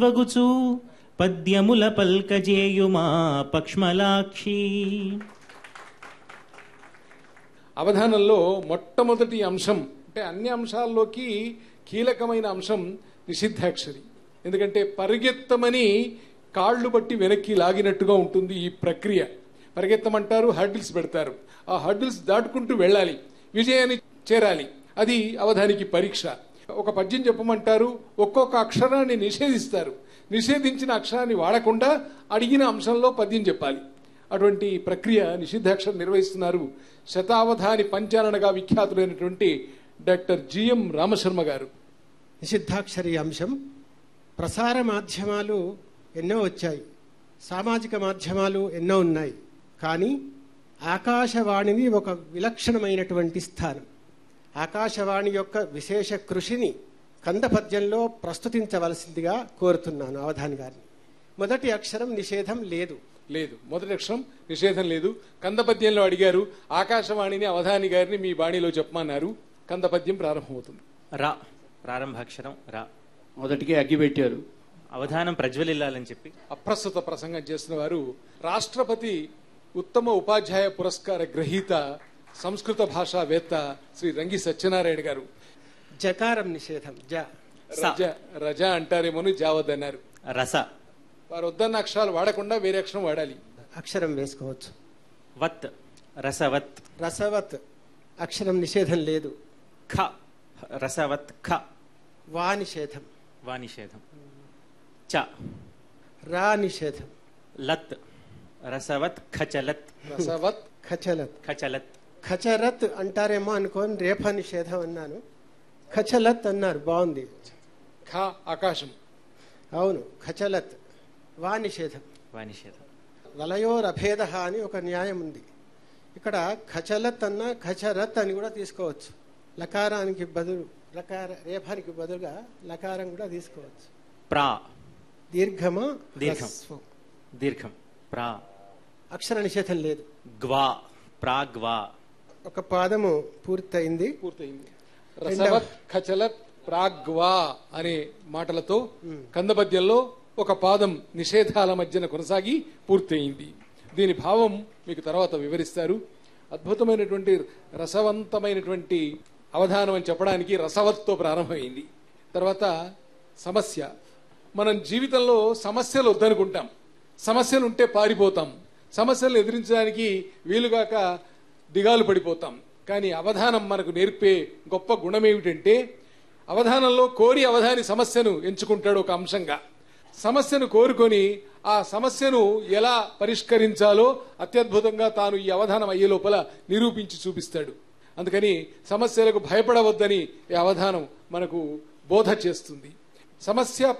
వగుచు పద్యముల పల్కజేయుమా పక్ష్మలాక్షి అవధానంలో మొట్టమొదటి అంశం అంటే అన్ని అంశాల్లోకి కీలకమైన అంశం నిషిద్ధాక్షరి ఎందుకంటే పరిగెత్తమని కాళ్ళు బట్టి వెనక్కి లాగినట్టుగా ఉంటుంది ఈ ప్రక్రియ పరిగెత్తమంటారు హర్డిల్స్ పెడతారు ఆ హర్డిల్స్ దాటుకుంటూ వెళ్ళాలి విజయాన్ని చేరాలి అది అవధానికి పరీక్ష ఒక పద్యం చెప్పమంటారు ఒక్కొక్క అక్షరాన్ని నిషేధిస్తారు నిషేధించిన అక్షరాన్ని వాడకుండా అడిగిన అంశంలో పద్యం చెప్పాలి అటువంటి ప్రక్రియ నిషిద్ధాక్షరం నిర్వహిస్తున్నారు శతావధాని పంచారణగా విఖ్యాతులైనటువంటి డాక్టర్ జిఎం రామశర్మ గారు నిషిద్ధాక్షరి అంశం ప్రసార మాధ్యమాలు ఎన్నో వచ్చాయి సామాజిక మాధ్యమాలు ఎన్నో ఉన్నాయి కానీ ఆకాశవాణిని ఒక విలక్షణమైనటువంటి స్థానం ఆకాశవాణి యొక్క విశేష కృషిని కంద పద్యంలో ప్రస్తుతించవలసిందిగా కోరుతున్నాను అవధాని గారిని మొదటి అక్షరం నిషేధం లేదు లేదు మొదటి అక్షరం నిషేధం లేదు కందపద్యంలో అడిగారు ఆకాశవాణిని అవధాని గారిని మీ బాణిలో చెప్పమన్నారు కందపద్యం ప్రారంభమవుతుంది రా ప్రారంభాక్షరం రా మొదటికే అగ్గి పెట్టారు అవధానం ప్రజ్వలిల్లాలని చెప్పి అప్రస్తుత ప్రసంగం చేసిన వారు రాష్ట్రపతి ఉత్తమ ఉపాధ్యాయ పురస్కార గ్రహీత సంస్కృత భాషావేత్త శ్రీ రంగి సత్యనారాయణ గారు జకారం నిషేధం జ స. రజ రజ అంటారేమోని జావద్దన్నారు రస వారు వద్దన్న అక్షరాలు వాడకుండా వేరే అక్షరం వాడాలి అక్షరం వేసుకోవచ్చు వత్ రసవత్ రసవత్ అక్షరం నిషేధం లేదు ఖ రసవత్ ఖ వా నిషేధం వా నిషేధం చ రా నిషేధం లత్ రసవత్ ఖచలత్ రసవత్ ఖచలత్ ఖచలత్ ఖచరత్ అంటారేమో అనుకోని రేఫ నిషేధం అన్నాను ఖచలత్ అన్నారు బాగుంది ఖ ఆకాశం అవును ఖచలత్ వా నిషేధం వా నిషేధం వలయోరభేద అని ఒక న్యాయం ఉంది ఇక్కడ ఖచలత్ అన్న ఖచరత్ అని కూడా తీసుకోవచ్చు లకారానికి బదులు లకార రేఫానికి బదులుగా లకారం కూడా తీసుకోవచ్చు ప్రా దీర్ఘమా దీర్ఘం. హ్రస్వం. దీర్ఘం ప్రా అక్షర నిషేధం లేదు గ్వా ప్రాగ్వా ఒక పాదము పూర్తయింది పూర్తయింది రసవత్ ఖచలత్ ప్రాగ్వా అనే మాటలతో కందపద్యంలో ఒక పాదం నిషేధాల మధ్యన కొనసాగి పూర్తయింది దీని భావం మీకు తర్వాత వివరిస్తారు అద్భుతమైనటువంటి రసవంతమైనటువంటి అవధానం అని చెప్పడానికి రసవత్తో ప్రారంభమైంది తర్వాత సమస్య మనం జీవితంలో సమస్యలు వద్దనుకుంటాం సమస్యలు ఉంటే పారిపోతాం సమస్యలు ఎదిరించడానికి వీలుగాక దిగాలు పడిపోతాం కానీ అవధానం మనకు నేర్పే గొప్ప గుణం ఏమిటంటే అవధానంలో కోరి అవధాని సమస్యను ఎంచుకుంటాడు ఒక అంశంగా సమస్యను కోరుకొని ఆ సమస్యను ఎలా పరిష్కరించాలో అత్యద్భుతంగా తాను ఈ అవధానం అయ్యే లోపల నిరూపించి చూపిస్తాడు అందుకని సమస్యలకు భయపడవద్దని ఈ అవధానం మనకు బోధ చేస్తుంది సమస్య